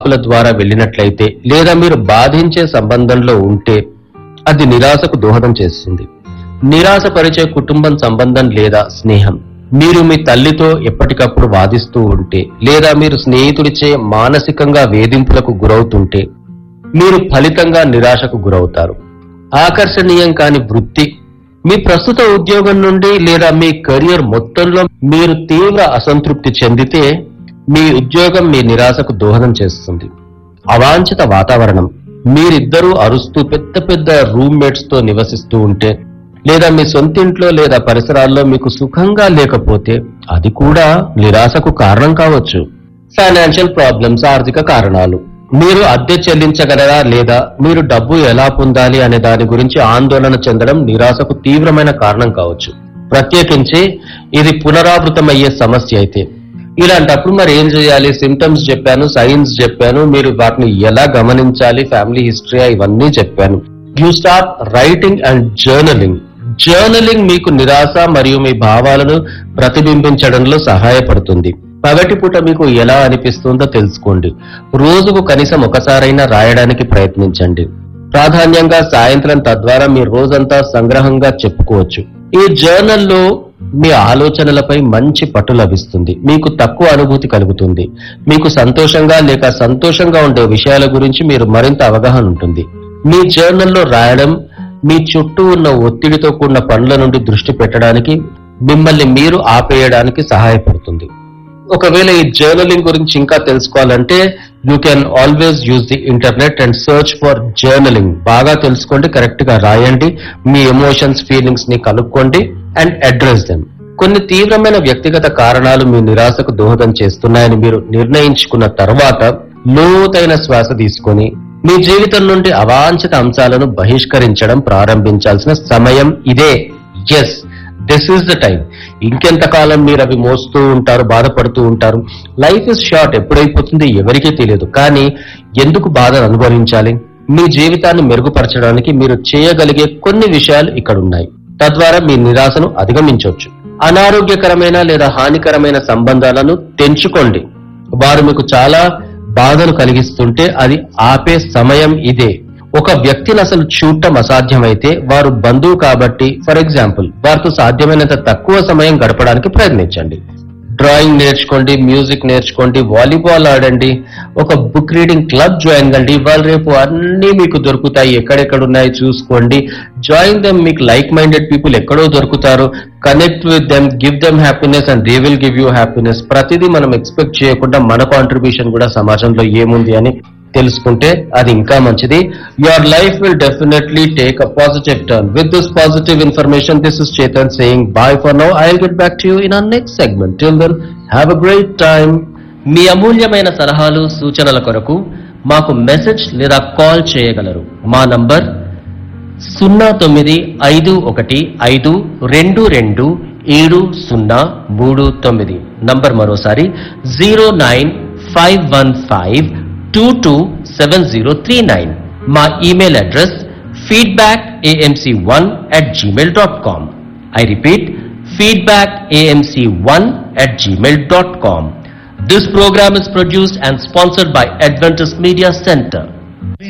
వాక్కుల ద్వారా వెళ్ళినట్లయితే లేదా మీరు బాధించే సంబంధంలో ఉంటే అది నిరాశకు దోహదం చేస్తుంది నిరాశపరిచే కుటుంబం సంబంధం లేదా స్నేహం మీరు మీ తల్లితో ఎప్పటికప్పుడు వాదిస్తూ ఉంటే లేదా మీరు స్నేహితుడిచే మానసికంగా వేధింపులకు గురవుతుంటే మీరు ఫలితంగా నిరాశకు గురవుతారు ఆకర్షణీయం కాని వృత్తి మీ ప్రస్తుత ఉద్యోగం నుండి లేదా మీ కెరియర్ మొత్తంలో మీరు తీవ్ర అసంతృప్తి చెందితే మీ ఉద్యోగం మీ నిరాశకు దోహదం చేస్తుంది అవాంఛిత వాతావరణం మీరిద్దరూ అరుస్తూ పెద్ద పెద్ద రూమ్మేట్స్ తో నివసిస్తూ ఉంటే లేదా మీ సొంతింట్లో లేదా పరిసరాల్లో మీకు సుఖంగా లేకపోతే అది కూడా నిరాశకు కారణం కావచ్చు ఫైనాన్షియల్ ప్రాబ్లమ్స్ ఆర్థిక కారణాలు మీరు అద్దె చెల్లించగలరా లేదా మీరు డబ్బు ఎలా పొందాలి అనే దాని గురించి ఆందోళన చెందడం నిరాశకు తీవ్రమైన కారణం కావచ్చు ప్రత్యేకించి ఇది పునరావృతమయ్యే సమస్య అయితే ఇలాంటప్పుడు మరి ఏం చేయాలి సిమ్టమ్స్ చెప్పాను సైన్స్ చెప్పాను మీరు వాటిని ఎలా గమనించాలి ఫ్యామిలీ హిస్టరీ ఇవన్నీ చెప్పాను you start writing and journaling journaling మీకు నిరాశ మరియు మీ భావాలను ప్రతిబింబించడంలో సహాయపడుతుంది పగటిపూట మీకు ఎలా అనిపిస్తుందో తెలుసుకోండి రోజుకు కనీసం ఒకసారైనా రాయడానికి ప్రయత్నించండి ప్రాధాన్యంగా సాయంత్రం తద్వారా మీ రోజంతా సంగ్రహంగా చెప్పుకోవచ్చు ఈ జర్నల్లో మీ ఆలోచనలపై మంచి పట్టు లభిస్తుంది మీకు తక్కువ అనుభూతి కలుగుతుంది మీకు సంతోషంగా లేక సంతోషంగా ఉండే విషయాల గురించి మీరు మరింత అవగాహన ఉంటుంది మీ జర్నల్లో రాయడం మీ చుట్టూ ఉన్న ఒత్తిడితో కూడిన పనుల నుండి దృష్టి పెట్టడానికి మిమ్మల్ని మీరు ఆపేయడానికి సహాయపడుతుంది ఒకవేళ ఈ జర్నలింగ్ గురించి ఇంకా తెలుసుకోవాలంటే you can always use the internet and search for journaling బాగా తెలుసుకోండి కరెక్ట్ గా రాయండి మీ ఎమోషన్స్ ఫీలింగ్స్ ని కనుక్కోండి అండ్ అడ్రస్ దెమ్ కొన్ని తీవ్రమైన వ్యక్తిగత కారణాలు మీ నిరాశకు దోహదం చేస్తున్నాయని మీరు నిర్ణయించుకున్న తర్వాత లోతైన శ్వాస తీసుకొని మీ జీవితం నుండి అవాంఛిత అంశాలను బహిష్కరించడం ప్రారంభించాల్సిన సమయం ఇదే yes this is the time ఇంకెంతకాలం మీరు అవి మోస్తూ ఉంటారు బాధపడుతూ ఉంటారు లైఫ్ ఇస్ షార్ట్ ఎప్పుడైపోతుంది ఎవరికీ తెలియదు కానీ ఎందుకు బాధను అనుభవించాలి మీ జీవితాన్ని మెరుగుపరచడానికి మీరు చేయగలిగే కొన్ని విషయాలు ఇక్కడ ఉన్నాయి తద్వారా మీ నిరాశను అధిగమించవచ్చు అనారోగ్యకరమైన లేదా హానికరమైన సంబంధాలను తెంచుకోండి వారు మీకు చాలా బాధను కలిగిస్తుంటే అది ఆపే సమయం ఇదే ఒక వ్యక్తిని అసలు చూడటం అసాధ్యమైతే వారు బంధువు కాబట్టి ఫర్ ఎగ్జాంపుల్ వారితో సాధ్యమైనంత తక్కువ సమయం గడపడానికి ప్రయత్నించండి డ్రాయింగ్ నేర్చుకోండి మ్యూజిక్ నేర్చుకోండి వాలీబాల్ ఆడండి ఒక బుక్ రీడింగ్ క్లబ్ జాయిన్ కండి ఇవాళ రేపు అన్ని మీకు దొరుకుతాయి ఎక్కడెక్కడ ఉన్నాయి చూసుకోండి జాయిన్ దెమ్ మీకు లైక్ మైండెడ్ పీపుల్ ఎక్కడో దొరుకుతారు connect with them give them happiness and they will give you happiness ప్రతిదీ మనం ఎక్స్పెక్ట్ చేయకుండా మన కాంట్రిబ్యూషన్ కూడా సమాజంలో ఏముంది అని తెలుసుకుంటే అది ఇంకా మంచిది your life will definitely take a positive turn with this positive information this is Chetan saying bye for now I get back to you in our next segment till then have a great time మీ అమూల్యమైన సలహాలు సూచనల కొరకు మాకు message లేదా call చేయగలరు మా number సున్నా తొమ్మిది ఐదు ఒకటి ఐదు రెండు రెండు ఏడు సున్నా మూడు తొమ్మిది నంబర్ మరోసారి zero nine five one five two two seven zero three nine మా email address feedback AMC one at Gmail dot com I repeat feedback amc1 at gmail.com. This program is produced and sponsored by Adventist Media Center.